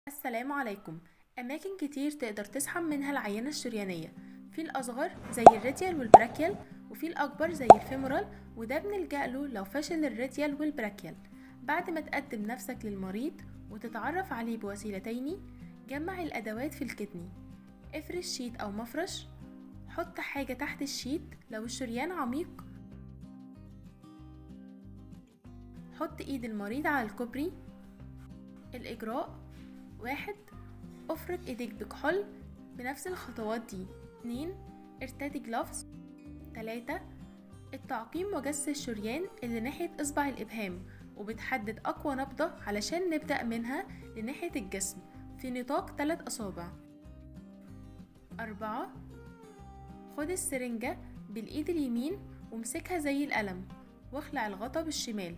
السلام عليكم أماكن كتير تقدر تسحب منها العينة الشريانية في الأصغر زي الريتيال والبراكيال وفي الأكبر زي الفيمورال وده بنلجأ له لو فشل الريتيال والبراكيال بعد ما تقدم نفسك للمريض وتتعرف عليه بوسيلتين جمع الأدوات في الكتني افرش شيت أو مفرش حط حاجة تحت الشيت لو الشريان عميق حط ايد المريض على الكوبري الإجراء واحد افرك ايديك بكحول بنفس الخطوات دي اتنين ارتدي جلافز تلاتة التعقيم وجس الشريان اللي ناحية إصبع الإبهام وبتحدد أقوى نبضة علشان نبدأ منها لناحية الجسم في نطاق تلات أصابع أربعة خد السرنجة بالإيد اليمين وامسكها زي القلم واخلع الغطا بالشمال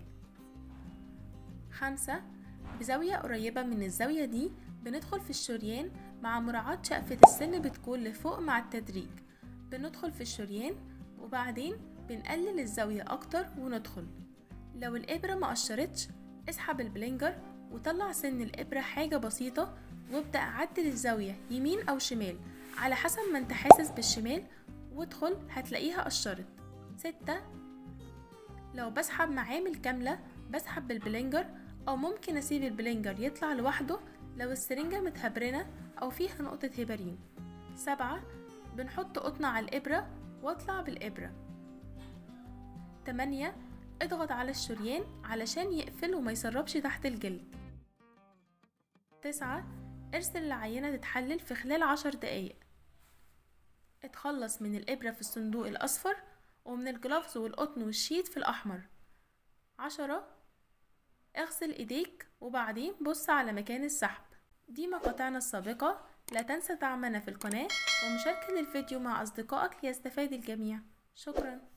خمسة بزاوية قريبة من الزاوية دي بندخل في الشريان مع مراعاة شقفة السن بتكون لفوق مع التدريج بندخل في الشريان وبعدين بنقلل الزاوية أكتر وندخل لو الإبرة ما قشرتش اسحب البلينجر وطلع سن الإبرة حاجة بسيطة وابدأ عدل الزاوية يمين أو شمال على حسب ما انت حاسس بالشمال وادخل هتلاقيها قشرت ستة لو بسحب معامل كاملة بسحب بالبلينجر أو ممكن أسيب البلينجر يطلع لوحده لو السرنجة متهبرنة أو فيها نقطة هبرين سبعة بنحط قطنة على الإبرة واطلع بالإبرة تمانية اضغط على الشريان علشان يقفل وما يسربش تحت الجلد تسعة ارسل العينة تتحلل في خلال عشر دقايق اتخلص من الإبرة في الصندوق الأصفر ومن الجلافز والقطن والشيت في الأحمر عشرة اغسل ايديك وبعدين بص على مكان السحب دي مقاطعنا السابقة لا تنسى دعمنا في القناة ومشاركة الفيديو مع أصدقائك ليستفاد الجميع شكراً